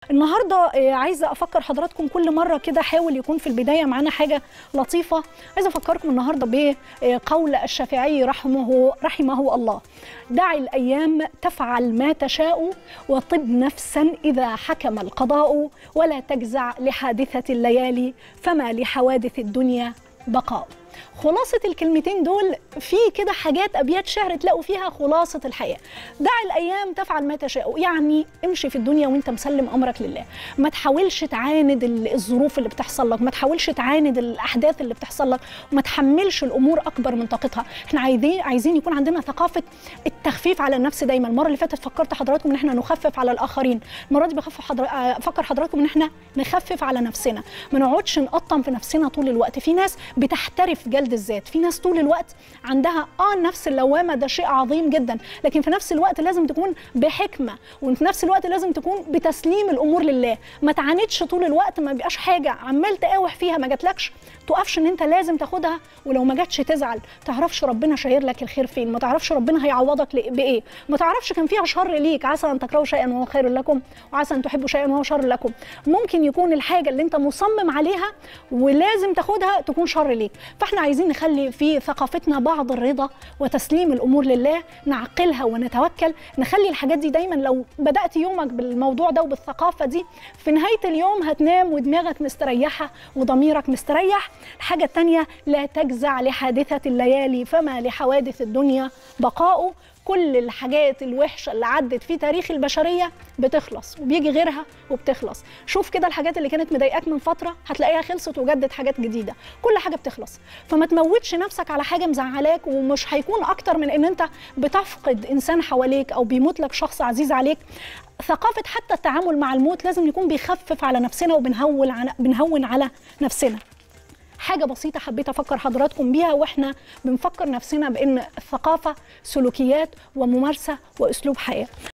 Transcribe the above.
النهارده آه، عايزه افكر حضراتكم كل مره كده حاول يكون في البدايه معانا حاجه لطيفه عايزه افكركم النهارده بقول الشافعي رحمه رحمه الله دع الايام تفعل ما تشاء وطب نفسا اذا حكم القضاء ولا تجزع لحادثه الليالي فما لحوادث الدنيا بقاء خلاصة الكلمتين دول في كده حاجات أبيات شعر تلاقوا فيها خلاصة الحياة دع الأيام تفعل ما تشاء يعني امشي في الدنيا وانت مسلم أمرك لله ما تحاولش تعاند ال- الظروف اللي بتحصل لك ما تحاولش تعاند الأحداث اللي بتحصل لك وما تحملش الأمور أكبر من طاقتها احنا عايزين عايزين يكون عندنا ثقافة التخفيف على النفس دايما المرة اللي فاتت فكرت حضراتكم ان احنا نخفف على الآخرين المرة دي بخفف حضر... أفكر حضراتكم ان احنا نخفف على نفسنا ما نقعدش نقطم في نفسنا طول الوقت في ناس بتحترف جلد الذات في ناس طول الوقت عندها اه النفس اللوامه ده شيء عظيم جدا لكن في نفس الوقت لازم تكون بحكمه وفي نفس الوقت لازم تكون بتسليم الامور لله ما تعاندش طول الوقت ما بيبقاش حاجه عمال تقاوح فيها ما جاتلكش تقفش ان انت لازم تاخدها ولو ما جاتش تزعل تعرفش ربنا شاير لك الخير فين ما تعرفش ربنا هيعوضك ل- بايه ما تعرفش كان فيها شر ليك عسى ان تكرهوا شيئا وهو خير لكم وعسى ان تحبوا شيئا وهو شر لكم ممكن يكون الحاجه اللي انت مصمم عليها ولازم تاخدها تكون شر ليك فاحنا عايزين نخلي في ثقافتنا بعض الرضا وتسليم الامور لله نعقلها ونتوكل نخلي الحاجات دي دايما لو بدات يومك بالموضوع ده وبالثقافه دي في نهايه اليوم هتنام ودماغك مستريحه وضميرك مستريح الحاجه الثانيه لا تجزع لحادثه الليالي فما لحوادث الدنيا بقاء كل الحاجات الوحشه اللي عدت في تاريخ البشريه بتخلص وبيجي غيرها وبتخلص شوف كده الحاجات اللي كانت مضايقاك من فتره هتلاقيها خلصت وجدت حاجات جديده كل حاجه بتخلص فما تموتش نفسك على حاجه مزعلاك ومش هيكون اكتر من ان انت بتفقد انسان حواليك او بيموت لك شخص عزيز عليك ثقافه حتى التعامل مع الموت لازم يكون بيخفف على نفسنا وبنهون على بنهون على نفسنا حاجة بسيطة حبيت أفكر حضراتكم بيها وإحنا بنفكر نفسنا بأن الثقافة سلوكيات وممارسة وأسلوب حياة